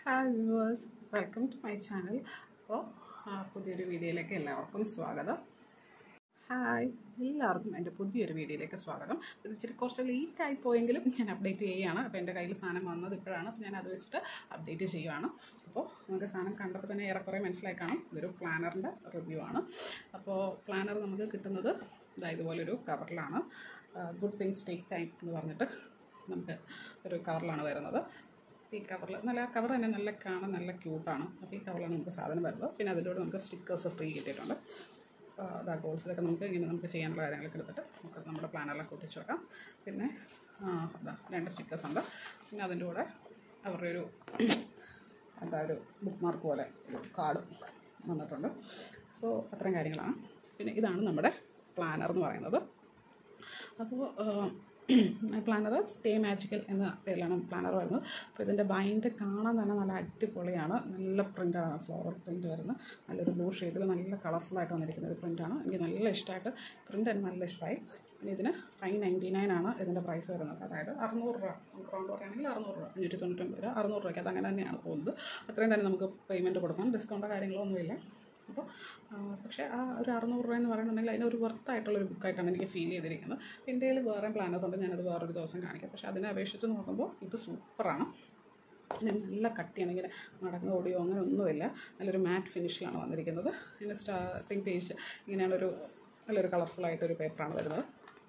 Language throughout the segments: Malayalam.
hi viewers welcome to my channel അപ്പോൾ പുതിയൊരു വീഡിയോയിലേക്ക് എല്ലാവർക്കും സ്വാഗതം ഹായ് എല്ലാവർക്കും എൻ്റെ പുതിയൊരു വീഡിയോയിലേക്ക് സ്വാഗതം ഇത് ഇച്ചിരി കുറച്ച് ലേറ്റ് ആയി പോയെങ്കിലും ഞാൻ അപ്ഡേറ്റ് ചെയ്യുകയാണ് അപ്പോൾ എൻ്റെ കയ്യിൽ സാധനം വന്നത് ഇപ്പോഴാണ് അപ്പോൾ ഞാൻ അത് വെച്ചിട്ട് അപ്ഡേറ്റ് ചെയ്യുകയാണ് അപ്പോൾ നമുക്ക് സാധനം കണ്ടപ്പോൾ തന്നെ ഏറെക്കുറെ മനസ്സിലായി കാണും ഇതൊരു പ്ലാനറിൻ്റെ റിവ്യൂ ആണ് അപ്പോൾ പ്ലാനർ നമുക്ക് കിട്ടുന്നത് ഇതാ ഇതുപോലൊരു കവറിലാണ് ഗുഡ് തിങ്സ് ടേക്ക് ടൈം എന്ന് പറഞ്ഞിട്ട് നമുക്ക് ഒരു കവറിലാണ് വരുന്നത് ഈ കവറിൽ നല്ല കവർ തന്നെ നല്ല കാണാൻ നല്ല ക്യൂട്ടാണ് അപ്പോൾ ഈ കവറിലാണ് നമുക്ക് സാധനം വരുന്നത് പിന്നെ അതിലൂടെ നമുക്ക് സ്റ്റിക്കേഴ്സ് ഫ്രീ കിട്ടിയിട്ടുണ്ട് അതാ ഗോൾസിലൊക്കെ നമുക്ക് ഇങ്ങനെ നമുക്ക് ചെയ്യാനുള്ള കാര്യങ്ങളൊക്കെ എടുത്തിട്ട് നമുക്ക് നമ്മുടെ പ്ലാനെല്ലാം കൂട്ടിച്ച് വെക്കാം പിന്നെ ആ, അതാ രണ്ട് സ്റ്റിക്കേഴ്സ് ഉണ്ട് പിന്നെ അതിൻ്റെ കൂടെ അവരുടെ ഒരു എന്താ ഒരു ബുക്ക് മാർക്ക് പോലെ ഒരു കാർഡ് വന്നിട്ടുണ്ട് സോ അത്രയും കാര്യങ്ങളാണ് പിന്നെ ഇതാണ് നമ്മുടെ പ്ലാനർ എന്ന് പറയുന്നത് അപ്പോൾ പ്ലാനർ സ്റ്റേ മാജിക്കൽ എന്ന പേരിലാണ് പ്ലാനർ വരുന്നത് അപ്പോൾ ഇതിൻ്റെ ബൈൻഡ് കാണാൻ തന്നെ നല്ല അടിപൊളിയാണ് നല്ല പ്രിൻ്റാണ് ഫ്ലോറൽ പ്രിൻ്റ് വരുന്നത് നല്ലൊരു ബ്ലൂ ഷെയ്ഡിൽ നല്ല കളർഫുള്ളായിട്ട് വന്നിരിക്കുന്ന ഒരു പ്രിൻ്റാണ് എനിക്ക് നല്ല ഇഷ്ടമായിട്ട് പ്രിൻ്റ് എനിക്ക് നല്ല ഇഷ്ടമായി പിന്നെ ഇതിന് ഫൈവ് നയൻറ്റി നയൻ ആണ് ഇതിൻ്റെ പ്രൈസ് വരുന്നത് അതായത് അറുന്നൂറ് രൂപ നമുക്ക് റൗണ്ട് പറയുകയാണെങ്കിൽ അറുന്നൂറ് രൂപ അഞ്ഞൂറ്റി തൊണ്ണൂറ്റൊമ്പത് രൂപ അറുന്നൂറ് രൂപയ്ക്ക് അത് അങ്ങനെ തന്നെയാണ് പോകുന്നത് അത്രയും തന്നെ നമുക്ക് പേയ്മെൻറ്റ് കൊടുക്കാം ഡിസ്കൗണ്ടോ കാര്യങ്ങളോ ഒന്നുമില്ല അപ്പോൾ ആ, പക്ഷേ ആ ഒരു അറുന്നൂറ് രൂപ എന്ന് പറയുന്നുണ്ടെങ്കിൽ അതിനൊരു വർത്തായിട്ടുള്ളൊരു ബുക്കായിട്ടാണ് എനിക്ക് ഫീൽ ചെയ്തിരിക്കുന്നത് എൻ്റെ കയ്യിൽ വേറെ പ്ലാനേഴ്സ് ഉണ്ട് ഞാനത് വേറൊരു ദിവസം കാണിക്കാം പക്ഷേ അതിനെ അപേക്ഷിച്ച് നോക്കുമ്പോൾ ഇത് സൂപ്പറാണ് ഇത് നല്ല കട്ടിയാണ് ഇങ്ങനെ മടങ്ങ് ഓടിയോ അങ്ങനെ ഒന്നുമില്ല നല്ലൊരു മാറ്റ് ഫിനിഷിലാണ് വന്നിരിക്കുന്നത് ഇതിൻ്റെ സ്റ്റാർട്ടിങ് പേജ് ഇങ്ങനെയാണൊരു നല്ലൊരു കളർഫുള്ളായിട്ടൊരു പേപ്പറാണ് വരുന്നത്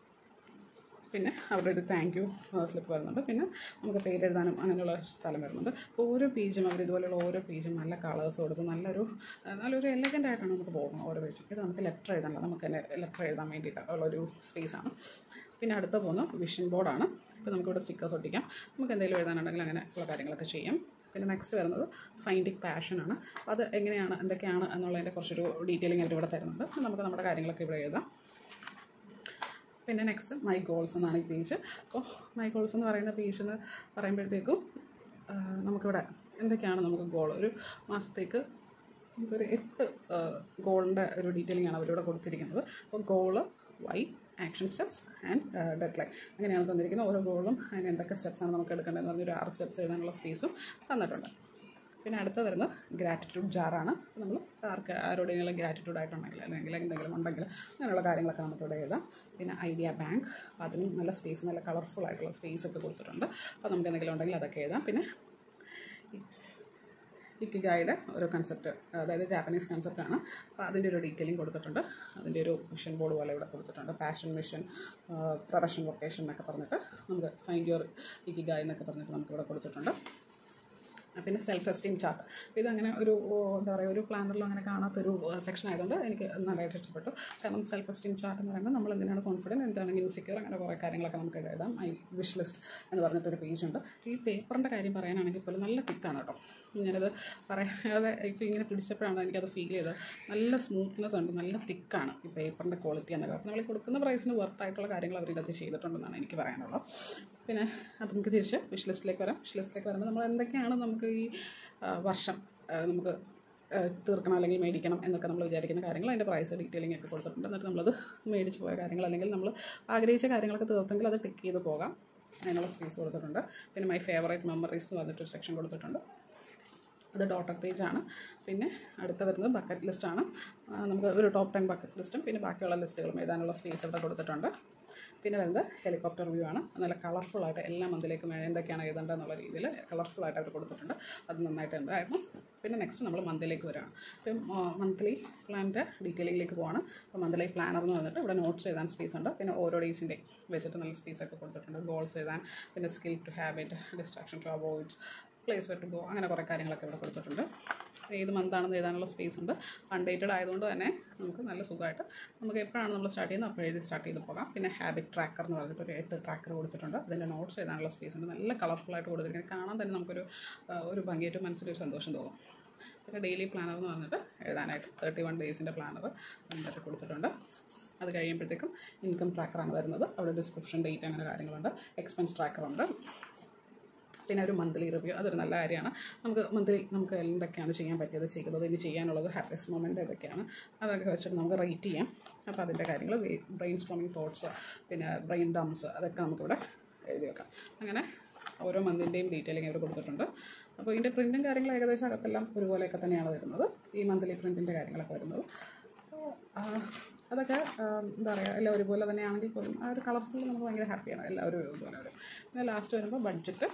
പിന്നെ അവിടെ ഒരു താങ്ക് യു സ്ലിപ്പ് വരുന്നുണ്ട് പിന്നെ നമുക്ക് പേരെഴുതാനും അങ്ങനെയുള്ള സ്ഥലം വരുന്നുണ്ട് അപ്പോൾ ഓരോ പേജും അവർ ഇതുപോലെയുള്ള ഓരോ പേജും നല്ല കളേഴ്സ് കൊടുത്ത് നല്ലൊരു ആ, നല്ലൊരു എലഗൻ്റ് ആയിട്ടാണ് നമുക്ക് പോകുന്നത് ഓരോ പേജും ഇത് നമുക്ക് ലെറ്റർ എഴുതാനുള്ള നമുക്ക് തന്നെ ലെറ്റർ എഴുതാൻ വേണ്ടിയിട്ട് ഉള്ളൊരു സ്പേസാണ് പിന്നെ അടുത്ത പോകുന്ന വിഷൻ ബോർഡാണ് ഇപ്പോൾ നമുക്കിവിടെ സ്റ്റിക്കേഴ്സ് ഒട്ടിക്കാം നമുക്ക് എന്തെങ്കിലും എഴുതാനുണ്ടെങ്കിൽ അങ്ങനെ ഉള്ള കാര്യങ്ങളൊക്കെ ചെയ്യാം പിന്നെ നെക്സ്റ്റ് വരുന്നത് ഫൈൻഡിങ് പാഷനാണ് അപ്പോൾ അത് എങ്ങനെയാണ് എന്തൊക്കെയാണ് എന്നുള്ളതിൻ്റെ കുറച്ചൊരു ഡീറ്റെയിലിംഗ് അവർ ഇവിടെ തരുന്നുണ്ട് അപ്പോൾ നമുക്ക് നമ്മുടെ കാര്യങ്ങളൊക്കെ ഇവിടെ എഴുതാം പിന്നെ നെക്സ്റ്റ് മൈ ഗോൾസ് എന്നാണ് ഈ പേജ് അപ്പോൾ മൈ ഗോൾസ് എന്ന് പറയുന്ന പേജ് എന്ന് പറയുമ്പോഴത്തേക്കും ആ, നമുക്കിവിടെ എന്തൊക്കെയാണ് നമുക്ക് ഗോൾ ഒരു മാസത്തേക്ക് നമുക്കൊരു എട്ട് ഗോളിൻ്റെ ഒരു ഡീറ്റെയിലിംഗ് ആണ് അവരിവിടെ കൊടുത്തിരിക്കുന്നത് അപ്പോൾ goal why action steps and deadline അങ്ങനെയാണ് തന്നിരിക്കുന്നത് ഓരോ ഗോളും അതിന് എന്തൊക്കെ സ്റ്റെപ്സാണ് നമുക്ക് എടുക്കേണ്ടതെന്ന് പറഞ്ഞൊരു ആറ് സ്റ്റെപ്സ് എഴുതാനുള്ള സ്പേസും തന്നിട്ടുണ്ട് പിന്നെ അടുത്ത വരുന്നത് ഗ്രാറ്റിറ്റ്യൂഡ് ജാറാണ് നമ്മൾ ആർക്ക് ആരോടെങ്കിലും ഗ്രാറ്റിറ്റ്യൂഡ് ആയിട്ടുണ്ടെങ്കിൽ അല്ലെങ്കിൽ എന്തെങ്കിലും ഉണ്ടെങ്കിൽ അങ്ങനെയുള്ള കാര്യങ്ങളൊക്കെ നമുക്കിവിടെ എഴുതാം പിന്നെ ഐഡിയ ബാങ്ക് അപ്പോൾ അതിനും നല്ല സ്പേസ് നല്ല കളർഫുൾ ആയിട്ടുള്ള സ്പേസ് ഒക്കെ കൊടുത്തിട്ടുണ്ട് അപ്പോൾ നമുക്ക് എന്തെങ്കിലും ഉണ്ടെങ്കിൽ അതൊക്കെ എഴുതാം പിന്നെ ഇക്കിഗായുടെ ഒരു കൺസെപ്റ്റ് അതായത് ജാപ്പനീസ് കൺസെപ്റ്റാണ് അപ്പോൾ അതിൻ്റെ ഒരു ഡീറ്റെയിലിംഗ് കൊടുത്തിട്ടുണ്ട് അതിൻ്റെ ഒരു മിഷൻ ബോർഡ് പോലെ ഇവിടെ കൊടുത്തിട്ടുണ്ട് പാഷൻ മിഷൻ പ്രൊഫഷൻ വൊക്കേഷൻ എന്നൊക്കെ പറഞ്ഞിട്ട് നമുക്ക് ഫൈൻഡ് യുവർ ഇക്കിഗായ് എന്നൊക്കെ പറഞ്ഞിട്ട് നമുക്കിവിടെ കൊടുത്തിട്ടുണ്ട് പിന്നെ സെൽഫ് എസ്റ്റീം ചാർട്ട് ഇതങ്ങനെ ഒരു ഓ, എന്താ പറയുക ഒരു പ്ലാനറിലും അങ്ങനെ കാണാത്തൊരു സെക്ഷൻ ആയതുകൊണ്ട് എനിക്ക് നല്ലതായിട്ട് ഇഷ്ടപ്പെട്ടു കാരണം സെൽഫ് എസ്റ്റീം ചാർട്ട് എന്ന് പറയുമ്പോൾ നമ്മൾ എന്തിനാണ് കോൺഫിഡൻറ്റ് എന്താണ് ഇൻസെക്യൂർ അങ്ങനെ കുറേ കാര്യങ്ങളൊക്കെ നമുക്ക് എഴുതാം ഐ വിഷ് ലിസ്റ്റ് എന്ന് പറഞ്ഞിട്ടൊരു പേജ് ഉണ്ട് ഈ പേപ്പറിൻ്റെ കാര്യം പറയാനാണെങ്കിൽ പോലും നല്ല തിക്കാണ് കേട്ടോ ഞാനത് പറയാതെ ഇപ്പോൾ ഇങ്ങനെ പിടിച്ചപ്പോഴാണ് എനിക്കത് ഫീൽ ചെയ്തത് നല്ല സ്മൂത്ത്നെസ് ഉണ്ട് നല്ല തിക്കാണ് ഈ പേപ്പറിൻ്റെ ക്വാളിറ്റി എന്നൊക്കെ അപ്പോൾ നമ്മൾ ഈ കൊടുക്കുന്ന പ്രൈസിന് വർത്തായിട്ടുള്ള കാര്യങ്ങൾ അവർ ഇതിനകത്ത് ചെയ്തിട്ടുണ്ടെന്നാണ് എനിക്ക് പറയാനുള്ളത് പിന്നെ അത് നമുക്ക് തിരിച്ച് വിഷ് ലിസ്റ്റിലേക്ക് വരാം വിഷ് ലിസ്റ്റിലേക്ക് വരുമ്പോൾ നമ്മൾ എന്തൊക്കെയാണ് നമുക്ക് ഈ ആ, വർഷം ആ, നമുക്ക് ആ, തീർക്കണം അല്ലെങ്കിൽ മേടിക്കണം എന്നൊക്കെ നമ്മൾ വിചാരിക്കുന്ന കാര്യങ്ങൾ അതിൻ്റെ പ്രൈസ് ഡീറ്റെയിലിംഗ് ഒക്കെ കൊടുത്തിട്ടുണ്ട് എന്നിട്ട് നമ്മളത് മേടിച്ച് പോയ കാര്യങ്ങൾ അല്ലെങ്കിൽ നമ്മൾ ആഗ്രഹിച്ച കാര്യങ്ങളൊക്കെ തീർത്തെങ്കിൽ അത് ടിക്ക് ചെയ്ത് പോകാം അതിനുള്ള സ്പേസ് കൊടുത്തിട്ടുണ്ട് പിന്നെ മൈ ഫേവറേറ്റ് മെമ്മറീസ് എന്ന് പറഞ്ഞിട്ടൊരു സെക്ഷൻ കൊടുത്തിട്ടുണ്ട് അത് ഡോട്ടർ പേജാണ് പിന്നെ അടുത്ത വരുന്നത് ബക്കറ്റ് ലിസ്റ്റാണ് നമുക്ക് ഒരു ടോപ്പ് ടെൻ ബക്കറ്റ് ലിസ്റ്റും പിന്നെ ബാക്കിയുള്ള ലിസ്റ്റുകളും എഴുതാനുള്ള സ്പേസ് ഇവിടെ കൊടുത്തിട്ടുണ്ട് പിന്നെ വരുന്നത് ഹെലികോപ്റ്റർ വ്യൂ ആണ് നല്ല കളർഫുള്ളായിട്ട് എല്ലാ മന്തിലേക്കും എന്തൊക്കെയാണ് എഴുതേണ്ടത് എന്നുള്ള രീതിയിൽ കളർഫുള്ളായിട്ട് അവർ കൊടുത്തിട്ടുണ്ട് അത് നന്നായിട്ട് ഉണ്ടായിരുന്നു പിന്നെ നെക്സ്റ്റ് നമ്മൾ മന്തിലേക്ക് വരികയാണ് അപ്പം മന്ത്ലി പ്ലാനിൻ്റെ ഡീറ്റെയിലിംഗിലേക്ക് പോവാണ് അപ്പോൾ മന്ത്ലി പ്ലാനർ എന്ന് പറഞ്ഞിട്ട് ഇവിടെ നോട്ട്സ് എഴുതാൻ സ്പേസ് ഉണ്ട് പിന്നെ ഓരോ ഡേയ്സിൻ്റെ വെച്ചിട്ട് നല്ല സ്പേസ് ഒക്കെ കൊടുത്തിട്ടുണ്ട് ഗോൾസ് എഴുതാൻ പിന്നെ skill to habit distraction to avoids place വെട്ട് ഗോ അങ്ങനെ കുറേ കാര്യങ്ങളൊക്കെ ഇവിടെ കൊടുത്തിട്ടുണ്ട് ഏത് മന്താണെന്ന് എഴുതാനുള്ള സ്പേസ് ഉണ്ട് അൺഡേറ്റഡ് ആയതുകൊണ്ട് തന്നെ നമുക്ക് നല്ല സുഖമായിട്ട് നമുക്ക് എപ്പോഴാണ് നമ്മൾ സ്റ്റാർട്ട് ചെയ്യുന്നത് അപ്പോൾ എഴുതി സ്റ്റാർട്ട് ചെയ്ത് പോകാം പിന്നെ ഹാബിറ്റ് ട്രാക്കർ എന്ന് പറഞ്ഞിട്ട് ഒരു എട്ട് ട്രാക്കർ കൊടുത്തിട്ടുണ്ട് അതിൻ്റെ നോട്ട്സ് എഴുതാനുള്ള സ്പേസ് ഉണ്ട് നല്ല കളർഫുള്ളായിട്ട് കൊടുത്തിരിക്കുന്നത് കാണാൻ തന്നെ നമുക്കൊരു ആ, ഒരു ഭംഗിയായിട്ട് മനസ്സിലൊരു സന്തോഷം തോന്നും പിന്നെ ഡെയിലി പ്ലാനർ എന്ന് പറഞ്ഞിട്ട് എഴുതാനായിട്ട് തേർട്ടി വൺ ഡേയ്സിൻ്റെ പ്ലാനർ അതിൻ്റെ കൊടുത്തിട്ടുണ്ട് അത് കഴിയുമ്പോഴത്തേക്കും ഇൻകം ട്രാക്കറാണ് വരുന്നത് അവിടെ ഡിസ്ക്രിപ്ഷൻ ഡേറ്റ് അങ്ങനെ കാര്യങ്ങളുണ്ട് എക്സ്പെൻസ് ട്രാക്കറുണ്ട് പിന്നെ ഒരു മന്ത്ലി റിവ്യൂ അതൊരു നല്ല കാര്യമാണ് നമുക്ക് മന്ത്ലി നമുക്ക് എന്തൊക്കെയാണ് ചെയ്യാൻ പറ്റിയത് ചെയ്തത് ഇനി ചെയ്യാനുള്ളത് ഹാപ്പിയസ്റ്റ് മൊമെൻ്റ് ഏതൊക്കെയാണ് അതൊക്കെ വെച്ചിട്ട് നമുക്ക് റേറ്റ് ചെയ്യാം അപ്പോൾ അതിൻ്റെ കാര്യങ്ങൾ ബ്രെയിൻ സ്ട്രോമിങ് തോട്ട്സ് പിന്നെ ബ്രെയിൻ ഡംസ് അതൊക്കെ നമുക്കിവിടെ എഴുതി വെക്കാം അങ്ങനെ ഓരോ മന്തിൻ്റെയും ഡീറ്റെയിലിംഗ് അവർ കൊടുത്തിട്ടുണ്ട് അപ്പോൾ ഇതിൻ്റെ പ്രിൻറ്റും കാര്യങ്ങളും ഏകദേശം അകത്തെല്ലാം ഒരുപോലെയൊക്കെ തന്നെയാണ് വരുന്നത് ഈ മന്ത്ലി പ്രിൻറ്റിൻ്റെ കാര്യങ്ങളൊക്കെ വരുന്നത് അപ്പോൾ അതൊക്കെ ആ, എന്താ പറയുക എല്ലാം ഒരുപോലെ തന്നെയാണെങ്കിൽ പോലും ആ ഒരു കളർഫുൾ നമുക്ക് ഭയങ്കര ഹാപ്പിയാണ് എല്ലാവരും ഒരുപോലെ വരും പിന്നെ ലാസ്റ്റ് വരുമ്പോൾ ബഡ്ജറ്റ്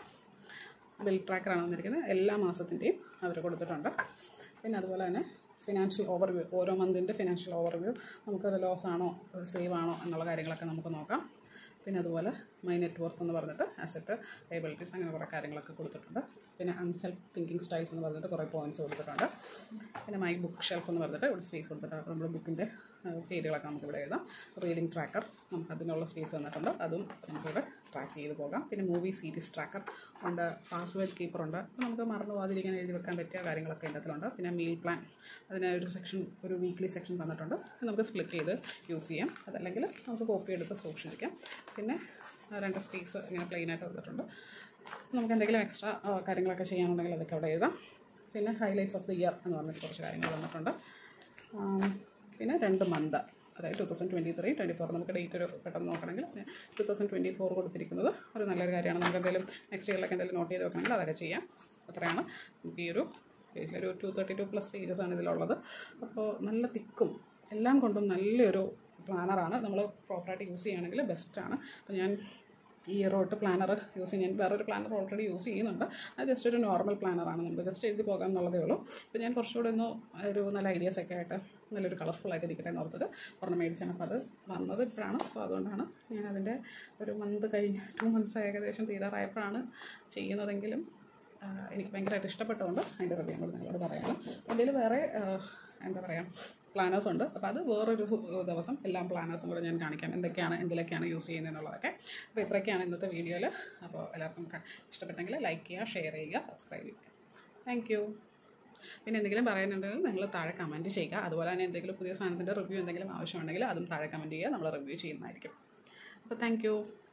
ബിൽ ട്രാക്കറാണ് വന്നിരിക്കുന്നത് എല്ലാ മാസത്തിൻ്റെയും അവർ കൊടുത്തിട്ടുണ്ട് പിന്നെ അതുപോലെ തന്നെ ഫിനാൻഷ്യൽ ഓവർവ്യൂ ഓരോ മന്തിൻ്റെ ഫിനാൻഷ്യൽ ഓവർവ്യൂ നമുക്കത് ലോസ് ആണോ സേവ് ആണോ എന്നുള്ള കാര്യങ്ങളൊക്കെ നമുക്ക് നോക്കാം പിന്നെ അതുപോലെ മൈ നെറ്റ് വർത്ത് എന്ന് പറഞ്ഞിട്ട് അസറ്റ് ലൈബിലിറ്റീസ് അങ്ങനെ കുറേ കാര്യങ്ങളൊക്കെ കൊടുത്തിട്ടുണ്ട് പിന്നെ അൺഹെൽപ്പ് തിങ്കിങ് സ്റ്റൈൽസ് എന്ന് പറഞ്ഞിട്ട് കുറേ പോയിന്റ്സ് കൊടുത്തിട്ടുണ്ട് പിന്നെ മൈ ബുക്ക് ഷെൽഫ് എന്ന് പറഞ്ഞിട്ട് ഇവിടെ സ്പേസ് കൊടുത്തിട്ടുണ്ട് അപ്പോൾ നമ്മുടെ ബുക്കിൻ്റെ പേരുകളൊക്കെ നമുക്കിവിടെ എഴുതാം റീഡിംഗ് ട്രാക്കർ നമുക്ക് അതിനുള്ള സ്പേസ് തന്നിട്ടുണ്ട് അതും നമുക്കിവിടെ ട്രാക്ക് ചെയ്ത് പോകാം പിന്നെ മൂവി സീരീസ് ട്രാക്കർ ഉണ്ട് പാസ്വേഡ് കീപ്പർ ഉണ്ട് അപ്പോൾ നമുക്ക് മറന്നു പോകാതിരിക്കാൻ എഴുതി വെക്കാൻ പറ്റിയ കാര്യങ്ങളൊക്കെ ഇതിൻ്റെ അതിലുണ്ട് പിന്നെ മീൽ പ്ലാൻ അതിന് ഒരു സെക്ഷൻ ഒരു വീക്ക്ലി സെക്ഷൻ തന്നിട്ടുണ്ട് അത് നമുക്ക് സ്പ്ലിറ്റ് ചെയ്ത് യൂസ് ചെയ്യാം അതല്ലെങ്കിൽ നമുക്ക് കോപ്പി എടുത്ത് സൂക്ഷിച്ചിരിക്കാം പിന്നെ ആ രണ്ട് സ്പേസ് ഇങ്ങനെ പ്ലെയിൻ ആയിട്ട് തന്നിട്ടുണ്ട് നമുക്ക് എന്തെങ്കിലും എക്സ്ട്രാ കാര്യങ്ങളൊക്കെ ചെയ്യാനുണ്ടെങ്കിൽ അതൊക്കെ അവിടെ എഴുതാം പിന്നെ ഹൈലൈറ്റ്സ് ഓഫ് ദി ഇയർ എന്ന് പറഞ്ഞിട്ട് കുറച്ച് കാര്യങ്ങൾ തന്നിട്ടുണ്ട് ആം, പിന്നെ രണ്ട് മന്ത് അതായത് two thousand twenty three twenty four നമുക്ക് ഡേറ്റ് ഒരു പെട്ടെന്ന് നോക്കണമെങ്കിൽ ടു തൗസൻഡ് ട്വൻറ്റി ഫോർ കൊടുത്തിരിക്കുന്നത് ഒരു നല്ലൊരു കാര്യമാണ് നമുക്ക് എന്തെങ്കിലും നെക്സ്റ്റ് ഇയറിലൊക്കെ എന്തെങ്കിലും നോട്ട് ചെയ്ത് വെക്കണമെങ്കിൽ അതൊക്കെ ചെയ്യാം അത്രയാണ് നമുക്ക് ഈ ഒരു പേജിലൊരു two thirty two plus pages ആണ് ഇതിലുള്ളത് അപ്പോൾ നല്ല തിക്കും എല്ലാം കൊണ്ടും നല്ലൊരു പ്ലാനറാണ് നമ്മൾ പ്രോപ്പറായിട്ട് യൂസ് ചെയ്യുകയാണെങ്കിൽ ബെസ്റ്റാണ് അപ്പോൾ ഞാൻ ഈ ഇയർ തൊട്ട് പ്ലാനർ യൂസ് ചെയ്യാൻ ഞാൻ വേറൊരു പ്ലാനർ ഓൾറെഡി യൂസ് ചെയ്യുന്നുണ്ട് അത് ജസ്റ്റ് ഒരു നോർമൽ പ്ലാനറാണ് നമുക്ക് ജസ്റ്റ് എഴുതി പോകാം എന്നുള്ളതേ ഉള്ളൂ അപ്പോൾ ഞാൻ കുറച്ചുകൂടെ ഒന്ന് ഒരു നല്ല ഐഡിയാസ് ഒക്കെ ആയിട്ട് നല്ലൊരു കളർഫുൾ ആയിട്ട് ഇരിക്കട്ടെ എന്ന് ഓർത്തിട്ട് ഒരെണ്ണം മേടിച്ചാണ് അപ്പോൾ അത് വന്നത് ഇപ്പോഴാണ് സോ അതുകൊണ്ടാണ് ഞാൻ അതിൻ്റെ ഒരു മന്ത് കഴിഞ്ഞ് ടു മന്ത്സ് ഏകദേശം തീരാറായപ്പോഴാണ് ചെയ്യുന്നതെങ്കിലും ആ, എനിക്ക് ഭയങ്കരമായിട്ട് ഇഷ്ടപ്പെട്ടതുകൊണ്ട് അതിൻ്റെ റിവ്യൂ കൂടെ നിങ്ങളോട് പറയണം എൻ്റെ വേറെ ആ, എന്താ പറയുക പ്ലാനേഴ്സ് ഉണ്ട് അപ്പോൾ അത് വേറൊരു ദിവസം എല്ലാം പ്ലാനേഴ്സും കൂടെ ഞാൻ കാണിക്കാം എന്തൊക്കെയാണ് എന്തിലൊക്കെയാണ് യൂസ് ചെയ്യുന്നത് എന്നുള്ളതൊക്കെ അപ്പോൾ ഇത്രയൊക്കെയാണ് ഇന്നത്തെ വീഡിയോയിൽ അപ്പോൾ എല്ലാവർക്കും ക- ഇഷ്ടപ്പെട്ടെങ്കിൽ ലൈക്ക് ചെയ്യുക ഷെയർ ചെയ്യുക സബ്സ്ക്രൈബ് ചെയ്യുക താങ്ക് യു പിന്നെ എന്തെങ്കിലും പറയാനുണ്ടെങ്കിൽ നിങ്ങൾ താഴെ കമൻറ്റ് ചെയ്യുക അതുപോലെ തന്നെ എന്തെങ്കിലും പുതിയ സാധനത്തിൻ്റെ റിവ്യൂ എന്തെങ്കിലും ആവശ്യമുണ്ടെങ്കിൽ അതും താഴെ കമൻറ്റ് ചെയ്യുക നമ്മൾ റിവ്യൂ ചെയ്യുന്നതായിരിക്കും അപ്പോൾ താങ്ക് യു